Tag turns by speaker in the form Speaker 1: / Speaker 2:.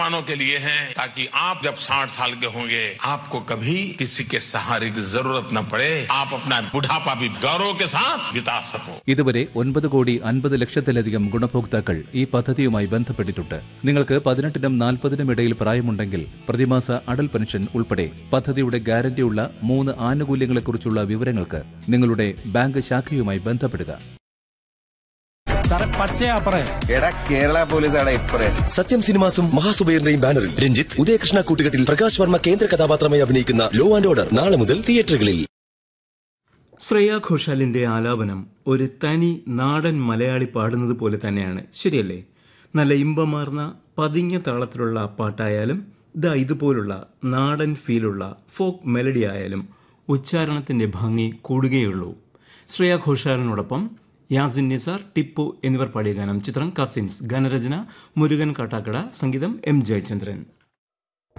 Speaker 1: जवानों के लिए है ताकि आप जब 60 साल के होंगे आपको कभी किसी के सहारे की जरूरत न पड़े आप अपना बुढ़ापा भी गौरव के साथ बिता सको
Speaker 2: ഇതുവരെ ഒൻപത് കോടി അൻപത് ലക്ഷത്തിലധികം ഗുണഭോക്താക്കൾ ഈ പദ്ധതിയുമായി ബന്ധപ്പെട്ടിട്ടുണ്ട് നിങ്ങൾക്ക് പതിനെട്ടിനും നാൽപ്പതിനും ഇടയിൽ പ്രായമുണ്ടെങ്കിൽ പ്രതിമാസ അടൽ പെൻഷൻ ഉൾപ്പെടെ പദ്ധതിയുടെ ഗ്യാരണ്ടിയുള്ള മൂന്ന് ആനുകൂല്യങ്ങളെക്കുറിച്ചുള്ള വിവരങ്ങൾക്ക് നിങ്ങളുടെ ബാങ്ക് ശാഖയുമായി ബന്ധപ്പെടുക
Speaker 3: സാറേ പച്ചയാ പറയ
Speaker 4: എടാ കേരള പോലീസാണ് ഇപ്പറേ
Speaker 5: സത്യം സിനിമാസും മഹാസുബൈറിന്റെയും ബാനറിൽ രഞ്ജിത്ത് ഉദയകൃഷ്ണ കൂട്ടുകെട്ടിൽ പ്രകാശ് വർമ്മ കേന്ദ്ര കഥാപാത്രമായി അഭിനയിക്കുന്ന ലോ ആൻഡ് ഓർഡർ നാളെ മുതൽ തിയേറ്ററുകളിൽ
Speaker 6: ശ്രേയ ഘോഷാലിന്റെ ആലാപനം ഒരു തനി നാടൻ മലയാളി പാടുന്നത് പോലെ തന്നെയാണ് ശരിയല്ലേ നല്ല ഇമ്പമാർന്ന പതിഞ്ഞ താളത്തിലുള്ള പാട്ടായാലും ഇതാ ഇതുപോലുള്ള നാടൻ ഫീലുള്ള ഫോക്ക് മെലഡി ആയാലും ഉച്ചാരണത്തിന്റെ ഭംഗി കൂടുകയുള്ളൂ ശ്രേയ ഘോഷാലിനോടൊപ്പം യാസിൻ നിസാർ ടിപ്പു എന്നിവർ പാടിയ ഗാനം ചിത്രം കസിൻസ് ഗാനരചന മുരുകൻ കാട്ടാക്കട സംഗീതം എം ജയചന്ദ്രൻ